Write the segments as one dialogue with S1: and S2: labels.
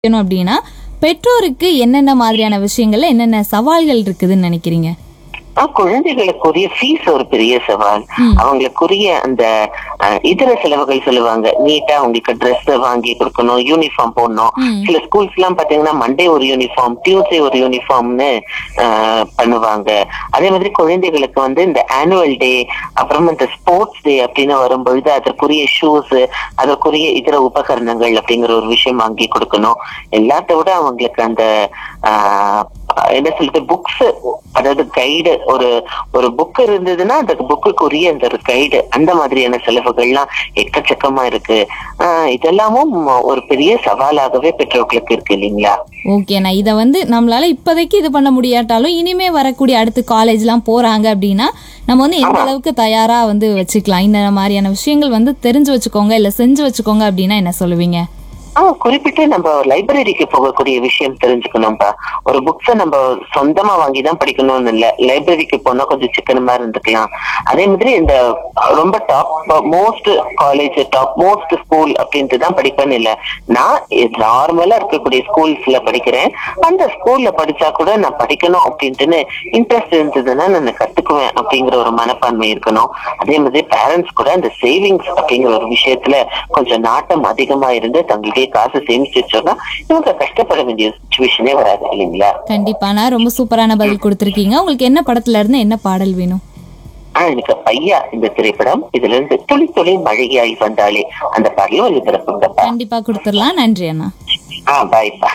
S1: வைக்கணும் அப்படின்னா பெற்றோருக்கு என்னென்ன மாதிரியான விஷயங்கள்ல என்னென்ன சவால்கள் இருக்குதுன்னு நினைக்கிறீங்க
S2: ஆ, குழந்தைகளுக்குரிய ஃபீஸ் ஒரு பெரிய சவால் அவங்களுக்குரிய அந்த அஹ், இதர செலவுகள் சொல்லுவாங்க நீட்டா அவங்களுக்கு ட்ரெஸ் வாங்கி கொடுக்கணும் யூனிஃபார்ம் போடணும் சில ஸ்கூல்ஸ் எல்லாம் பாத்தீங்கன்னா மண்டே ஒரு யூனிஃபார்ம் டியூஸ்டே ஒரு யூனிஃபார்ம்னு பண்ணுவாங்க அதே மாதிரி குழந்தைகளுக்கு வந்து இந்த ஆனுவல் டே அப்புறம் இந்த ஸ்போர்ட்ஸ் டே அப்படின்னு வரும்பொழுது அதற்குரிய ஷூஸ் அதற்குரிய இதர உபகரணங்கள் அப்படிங்கிற ஒரு விஷயம் வாங்கி கொடுக்கணும் எல்லாத்த விட அவங்களுக்கு அந்த ஆஹ், என்ன சொல்றது புக்ஸ் அதாவது கைடு ஒரு ஒரு புக் இருந்ததுன்னா அந்த புக்குக்குரிய அந்த ஒரு கைடு அந்த மாதிரியான செலவுகள்லாம் எக்கச்சக்கமா இருக்கு ஆஹ் இதெல்லாமும் ஒரு பெரிய சவாலாகவே பெற்றோர்களுக்கு இருக்கு இல்லைங்களா
S1: ஓகேண்ணா இதை வந்து நம்மளால இப்போதைக்கு இது பண்ண முடியாட்டாலும் இனிமே வரக்கூடிய அடுத்து காலேஜ்லாம் போறாங்க அப்படின்னா நம்ம வந்து எந்த அளவுக்கு தயாரா வந்து வச்சுக்கலாம் இந்த மாதிரியான விஷயங்கள் வந்து தெரிஞ்சு வச்சுக்கோங்க இல்ல செஞ்சு வச்சுக்கோங்க அப்படின்னா என்ன சொல்லுவீங்க
S2: ஆ குறிப்பிட்டு நம்ம லைப்ரரிக்கு போகக்கூடிய விஷயம் தெரிஞ்சுக்கணும்பா ஒரு புக்ஸ நம்ம சொந்தமா வாங்கி தான் படிக்கணும்னு இல்ல லைப்ரரிக்கு போனா கொஞ்சம் சிக்கனமா இருந்துக்கலாம் அதே மாதிரி இந்த ரொம்ப top most college top most school அப்படின்ட்டு தான் படிப்பேன்னு இல்ல நான் நார்மலா இருக்கக்கூடிய ஸ்கூல்ஸ்ல படிக்கிறேன் அந்த ஸ்கூல்ல படிச்சா கூட நான் படிக்கணும் அப்படின்ட்டுன்னு இன்ட்ரெஸ்ட் இருந்ததுன்னா நான் கத்துக்குவேன் அப்படிங்கிற ஒரு மனப்பான்மை இருக்கணும் அதே மாதிரி பேரண்ட்ஸ் கூட அந்த சேவிங்ஸ் அப்படிங்கிற ஒரு விஷயத்துல கொஞ்சம் நாட்டம் அதிகமா இருந்து தங்களுடைய காசு சேமிச்சு வச்சோம்னா இவங்க கஷ்டப்பட வேண்டிய சுச்சுவேஷனே வராது இல்லைங்களா
S1: கண்டிப்பாண்ணா ரொம்ப சூப்பரான பதில் கொடுத்துருக்கீங்க உங்களுக்கு என்ன படத்துல இருந்து என்ன பாடல் வேணும்
S2: ஆஹ் எனக்கு பையா இந்த திரைப்படம் இதுல இருந்து துளி துளி மழையாய் வந்தாலே அந்த பாடலும் ஒளிபரப்புங்கப்பா
S1: கண்டிப்பா கொடுத்துடலாம் நன்றி அண்ணா
S2: ஆஹ் பாய்ப்பா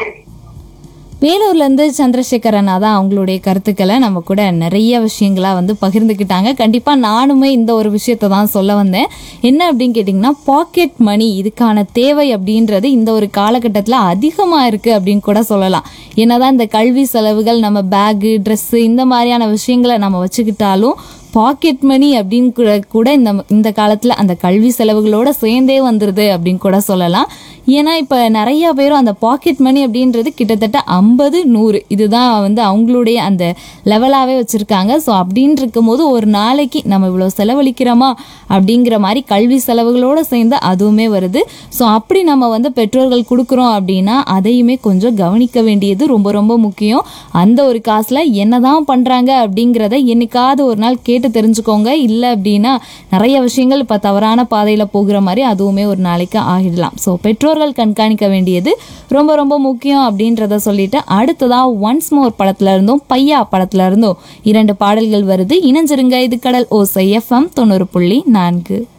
S1: வேலூர்ல இருந்து சந்திரசேகர் அண்ணா தான் அவங்களுடைய கருத்துக்களை நம்ம கூட நிறைய விஷயங்களா வந்து பகிர்ந்துக்கிட்டாங்க கண்டிப்பா நானுமே இந்த ஒரு விஷயத்தை தான் சொல்ல வந்தேன் என்ன அப்படின்னு கேட்டிங்கன்னா பாக்கெட் மணி இதுக்கான தேவை அப்படின்றது இந்த ஒரு காலகட்டத்தில் அதிகமாக இருக்கு அப்படின்னு கூட சொல்லலாம் என்னதான் இந்த கல்வி செலவுகள் நம்ம பேகு ட்ரெஸ்ஸு இந்த மாதிரியான விஷயங்களை நம்ம வச்சுக்கிட்டாலும் பாக்கெட் மணி அப்படின்னு கூட- கூட இந்த இந்த காலத்தில் அந்த கல்வி செலவுகளோட சேர்ந்தே வந்துடுது அப்படின்னு கூட சொல்லலாம் ஏன்னா இப்போ நிறைய பேரும் அந்த பாக்கெட் மணி அப்படின்றது கிட்டத்தட்ட ஐம்பது நூறு இதுதான் வந்து அவங்களுடைய அந்த லெவலாகவே வச்சுருக்காங்க ஸோ அப்படின்னு இருக்கும்போது ஒரு நாளைக்கு நம்ம இவ்வளோ செலவழிக்கிறோமா அப்படிங்கிற மாதிரி கல்வி செலவுகளோடு சேர்ந்து அதுவுமே வருது ஸோ அப்படி நம்ம வந்து பெற்றோர்கள் கொடுக்குறோம் அப்படின்னா அதையுமே கொஞ்சம் கவனிக்க வேண்டியது ரொம்ப ரொம்ப முக்கியம் அந்த ஒரு காசில் என்னதான் பண்ணுறாங்க அப்படிங்கிறத என்னைக்காவது ஒரு நாள் கேட்டு தெரிஞ்சுக்கோங்க இல்லை அப்படின்னா நிறைய விஷயங்கள் இப்போ தவறான பாதையில் போகிற மாதிரி அதுவுமே ஒரு நாளைக்கு ஆகிடலாம் ஸோ பெற்றோர்கள் கண்காணிக்க வேண்டியது ரொம்ப ரொம்ப முக்கியம் அப்படின்றத சொல்லிட்டு அடுத்ததா ஒன்ஸ் மோர் படத்துல இருந்தும் பையா படத்துல இருந்தும் இரண்டு பாடல்கள் வருது இணைஞ்சிருங்க இது கடல் ஓசை எஃப்எம் தொண்ணூறு புள்ளி நான்கு